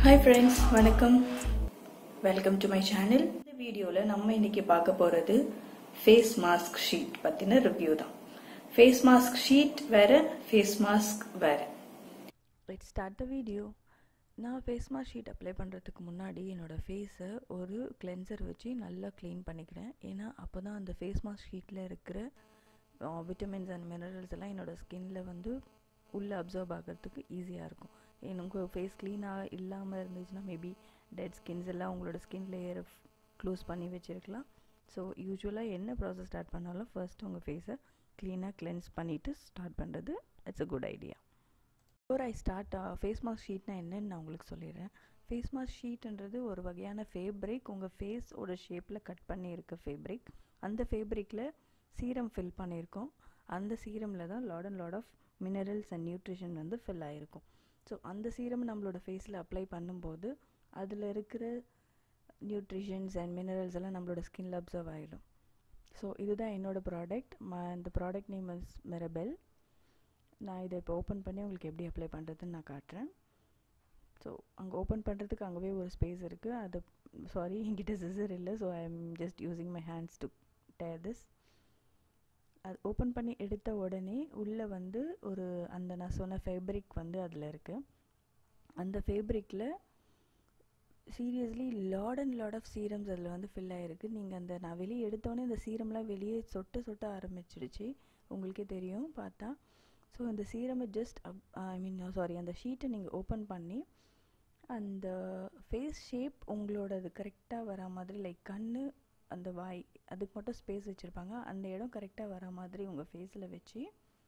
Hi friends வணக்கம் welcome to my channel இந்த video நம்ம இன்னைக்கு பார்க்க போகிறது ஃபேஸ் மாஸ்க் ஷீட் பற்றின ரிவ்யூ தான் ஃபேஸ் மாஸ்க் ஷீட் வேற ஃபேஸ் மாஸ்க் வேற லெட் ஸ்டார்ட் த வீடியோ நான் ஃபேஸ் மாஸ்க் ஷீட் அப்ளை பண்ணுறதுக்கு முன்னாடி என்னோடய ஃபேஸை ஒரு கிளென்சர் வச்சு நல்லா க்ளீன் பண்ணிக்கிறேன் ஏன்னா அப்போ தான் அந்த ஃபேஸ் மாஸ்க் ஷீட்டில் இருக்கிற விட்டமின்ஸ் அண்ட் மினரல்ஸ் எல்லாம் என்னோடய ஸ்கின்ல வந்து உள்ளே அப்சர்வ் ஆகிறதுக்கு ஈஸியாக இருக்கும் எனக்கு ஃபேஸ் க்ளீனாக இல்லாமல் இருந்துச்சுன்னா மேபி டெட் ஸ்கின்ஸ் எல்லாம் உங்களோட ஸ்கின் லேயரை க்ளோஸ் பண்ணி வச்சுருக்கலாம் ஸோ யூஸ்வலாக என்ன ப்ராசஸ் ஸ்டார்ட் பண்ணாலும் ஃபர்ஸ்ட் உங்கள் ஃபேஸை க்ளீனாக கிளென்ஸ் பண்ணிவிட்டு ஸ்டார்ட் பண்ணுறது it's a good idea before I start face mask ஷீட்னா என்னன்னு நான் உங்களுக்கு சொல்லிடுறேன் ஃபேஸ் மாஸ்க் ஷீட்ன்றது ஒரு வகையான ஃபேப்ரிக் உங்கள் ஃபேஸோட ஷேப்பில் கட் பண்ணி இருக்க ஃபேப்ரிக் அந்த ஃபேப்ரிக்கில் சீரம் ஃபில் பண்ணியிருக்கோம் அந்த சீரமில் தான் lot and lot of minerals and nutrition வந்து ஃபில் ஆகிருக்கும் ஸோ அந்த சீரம் நம்மளோட ஃபேஸில் அப்ளை பண்ணும்போது அதில் இருக்கிற நியூட்ரிஷன்ஸ் அண்ட் மினரல்ஸ் எல்லாம் நம்மளோட ஸ்கின்ல அப்சர்வ் ஆகிடும் ஸோ இதுதான் என்னோடய ப்ராடக்ட் இந்த ப்ராடக்ட் நேம் இஸ் மெரபெல் நான் இதை இப்போ ஓப்பன் பண்ணி உங்களுக்கு எப்படி அப்ளை பண்ணுறதுன்னு நான் காட்டுறேன் ஸோ அங்கே ஓப்பன் பண்ணுறதுக்கு அங்கேவே ஒரு ஸ்பேஸ் இருக்குது அது சாரி என்கிட்ட சிசர் இல்லை so I am just using my hands to tear this அது ஓப்பன் பண்ணி எடுத்த உடனே உள்ளே வந்து ஒரு அந்த நான் சொன்ன ஃபேப்ரிக் வந்து அதில் இருக்குது அந்த ஃபேப்ரிக்கில் seriously lot and lot of serums அதில் வந்து ஃபில் ஆகிருக்கு நீங்கள் அந்த நான் வெளியே எடுத்தோடனே அந்த சீரம்லாம் வெளியே சொட்ட சொட்ட ஆரம்பிச்சிடுச்சு உங்களுக்கே தெரியும் பார்த்தா ஸோ அந்த சீரமை ஜஸ்ட் ஐ மீன் சாரி அந்த ஷீட்டை நீங்கள் ஓப்பன் பண்ணி அந்த ஃபேஸ் ஷேப் உங்களோடது கரெக்டாக வர மாதிரி லைக் கண் அந்த வாய் அதுக்கு மட்டும் ஸ்பேஸ் வச்சுருப்பாங்க அந்த இடம் கரெக்டாக வர மாதிரி உங்கள் ஃபேஸில் வச்சு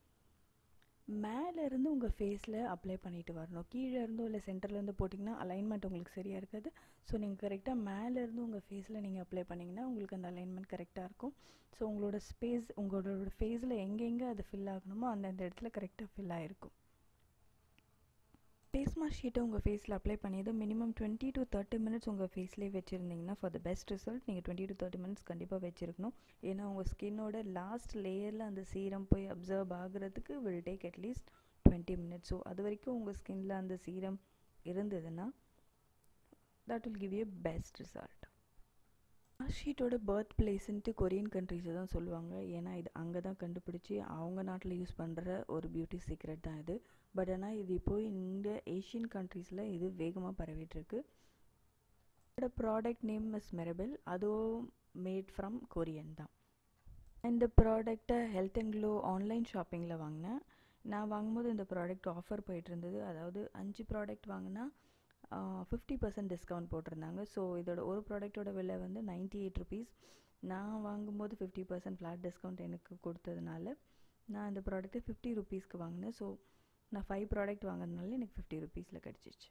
மேலே இருந்து உங்கள் ஃபேஸில் அப்ளை பண்ணிட்டு வரணும் கீழே இருந்தோ இல்லை சென்டர்லேருந்து போட்டிங்கன்னா அலைன்மெண்ட் உங்களுக்கு சரியாக இருக்காது ஸோ நீங்கள் கரெக்டாக மேலேருந்து உங்கள் ஃபேஸில் நீங்கள் அப்ளை பண்ணிங்கன்னா உங்களுக்கு அந்த அலைன்மெண்ட் கரெக்டாக இருக்கும் ஸோ உங்களோட ஸ்பேஸ் உங்களோட ஃபேஸில் எங்கெங்கே அது ஃபில் ஆகணுமோ அந்தந்த இடத்துல கரெக்டாக ஃபில் ஆகிருக்கும் ஃபேஸ் மாஸ்க் ஷீட்டை உங்கள் ஃபேஸில் அப்ளை பண்ணியது minimum twenty to thirty minutes உங்கள் ஃபேஸ்லேயே வச்சுருந்தீங்கன்னா ஃபார் த பெஸ்ட் ரிசல்ட் நீங்கள் டுவெண்ட்டி டு தேர்ட்டி மினிட்ஸ் கண்டிப்பாக வச்சுருக்கணும் ஏன்னா உங்கள் ஸ்கின்னோட லாஸ்ட் லேயரில் அந்த சீரம் போய் அப்சர்வ் ஆகுறதுக்கு will take at least twenty minutes so அது வரைக்கும் உங்கள் ஸ்கின்ல அந்த சீரம் இருந்ததுன்னா that will give you best result mask ஷீட்டோட birth பிளேஸ்ன்ட்டு Korean கண்ட்ரீஸை தான் சொல்லுவாங்க ஏன்னா இது அங்கே தான் கண்டுபிடிச்சி அவங்க நாட்டில் யூஸ் பண்ணுற ஒரு பியூட்டி சீக்ரெட் தான் இது பட் ஆனால் இது இப்போ இந்த ஏஷியன் கண்ட்ரீஸில் இது வேகமாக பரவிட்டுருக்கு இதோட ப்ராடக்ட் நேம் இஸ் மெரபிள் அதுவும் மேட் ஃப்ரம் கொரியன் தான் இந்த ப்ராடக்டை ஹெல்த் அண்ட் க்ளோ ஆன்லைன் ஷாப்பிங்கில் வாங்கினேன் நான் வாங்கும்போது இந்த ப்ராடக்ட் ஆஃபர் போயிட்டு இருந்தது அதாவது அஞ்சு ப்ராடக்ட் வாங்கினா ஃபிஃப்டி பர்சன்ட் டிஸ்கவுண்ட் போட்டிருந்தாங்க ஸோ இதோட ஒரு ப்ராடக்ட்டோட விலை வந்து நைன்ட்டி எயிட் ருபீஸ் நான் வாங்கும்போது ஃபிஃப்டி பர்சன்ட் ஃப்ளாட் டிஸ்கவுண்ட் எனக்கு கொடுத்ததுனால நான் இந்த ப்ராடக்ட்டை ஃபிஃப்டி ருபீஸ்க்கு வாங்கினேன் ஸோ நான் ஃபைவ் ப்ராடக்ட் வாங்கினதுனால எனக்கு ஃபிஃப்டி ருபீஸில் கிடச்சிச்சு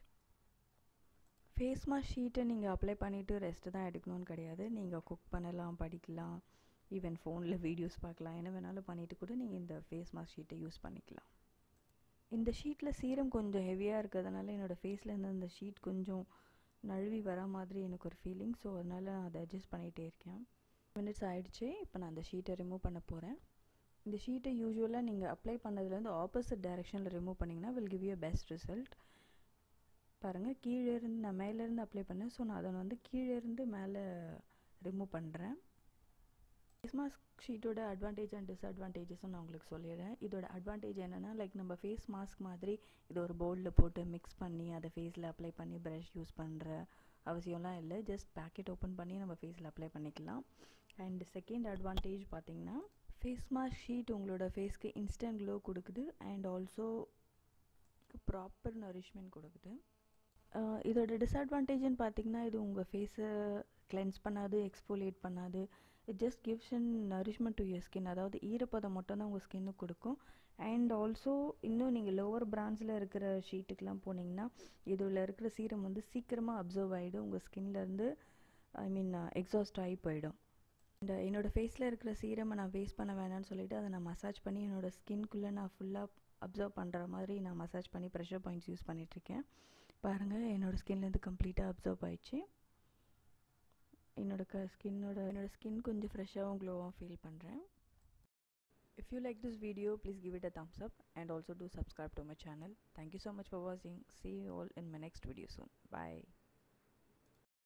ஃபேஸ் மாஸ்க் ஷீட்டை நீங்கள் அப்ளை பண்ணிவிட்டு ரெஸ்ட்டு தான் எடுக்கணும்னு கிடையாது நீங்கள் குக் பண்ணலாம் படிக்கலாம் ஈவன் ஃபோனில் வீடியோஸ் பார்க்கலாம் என்ன வேணாலும் பண்ணிவிட்டு கூட நீங்கள் இந்த ஃபேஸ் மாஸ்க் ஷீட்டை யூஸ் பண்ணிக்கலாம் இந்த ஷீட்டில் சீரம் கொஞ்சம் ஹெவியாக இருக்கிறதுனால என்னோடய ஃபேஸில் இருந்து அந்த ஷீட் கொஞ்சம் நழுவி வர மாதிரி எனக்கு ஒரு ஃபீலிங் ஸோ அதனால் நான் அதை அட்ஜஸ்ட் பண்ணிகிட்டே இருக்கேன் மினிட்ஸ் ஆகிடுச்சு இப்போ நான் அந்த ஷீட்டை ரிமூவ் பண்ண போகிறேன் இந்த ஷீட்டை யூஸ்வலாக நீங்கள் அப்ளை பண்ணதுலேருந்து ஆப்போசிட் டைரெக்ஷனில் ரிமூவ் பண்ணிங்கன்னா will give you best result பாருங்கள் கீழே இருந்து நான் மேலேருந்து அப்ளை பண்ணேன் ஸோ நான் அதை வந்து கீழே இருந்து மேலே ரிமூவ் பண்ணுறேன் ஃபேஸ் மாஸ்க் ஷீட்டோட அட்வான்டேஜ் அண்ட் டிஸ்அட்வான்டேஜஸும் நான் உங்களுக்கு சொல்லிடுறேன் இதோட அட்வான்டேஜ் என்னென்னா லைக் நம்ம ஃபேஸ் மாஸ்க் மாதிரி இது ஒரு பவுலில் போட்டு மிக்ஸ் பண்ணி அதை ஃபேஸில் அப்ளை பண்ணி ப்ரஷ் யூஸ் பண்ணுற அவசியம்லாம் இல்லை ஜஸ்ட் பேக்கெட் ஓப்பன் பண்ணி நம்ம ஃபேஸில் அப்ளை பண்ணிக்கலாம் அண்ட் செகண்ட் அட்வான்டேஜ் பார்த்திங்கன்னா ஃபேஸ் மாஸ்க் ஷீட் உங்களோட ஃபேஸ்க்கு இன்ஸ்டன்ட் க்ளோ கொடுக்குது அண்ட் ஆல்சோ ப்ராப்பர் நரிஷ்மெண்ட் கொடுக்குது இதோட டிஸ்அட்வான்டேஜ்னு பார்த்திங்கன்னா இது உங்கள் ஃபேஸை கிளென்ஸ் பண்ணாது எக்ஸ்போலியேட் பண்ணாது it just gives and nourishment to your skin அதாவது ஈரப்பதம் மட்டும் தான் உங்கள் ஸ்கின்னுக்கு கொடுக்கும் அண்ட் ஆல்சோ இன்னும் நீங்கள் லோவர் பிராண்ட்ஸில் இருக்கிற ஷீட்டுக்கெலாம் போனீங்கன்னா இதில் இருக்கிற சீரம் வந்து சீக்கிரமாக அப்சர்வ் ஆகிடும் உங்கள் ஸ்கின்லேருந்து ஐ மீன் எக்ஸாஸ்ட் ஆகி போயிடும் அண்ட் என்னோடய ஃபேஸில் இருக்கிற சீரமை நான் வேஸ்ட் பண்ண வேணாம்னு சொல்லிவிட்டு அதை நான் மசாஜ் பண்ணி என்னோடய ஸ்கின்குள்ளே நான் ஃபுல்லாக அப்சர்வ் பண்ணுற மாதிரி நான் மசாஜ் பண்ணி ப்ரெஷர் பாயிண்ட்ஸ் யூஸ் பண்ணிகிட்ருக்கேன் பாருங்கள் என்னோடய ஸ்கின்லேருந்து கம்ப்ளீட்டாக அப்சர்வ் ஆயிடுச்சு என்னோட க ஸ்கின்னோட என்னோடய ஸ்கின் கொஞ்சம் ஃப்ரெஷ்ஷாகவும் க்ளோவாகவும் ஃபீல் பண்ணுறேன் If you like this video, please give it a thumbs up and also do subscribe to my channel. Thank you so much for watching. See you all in my next video soon. Bye.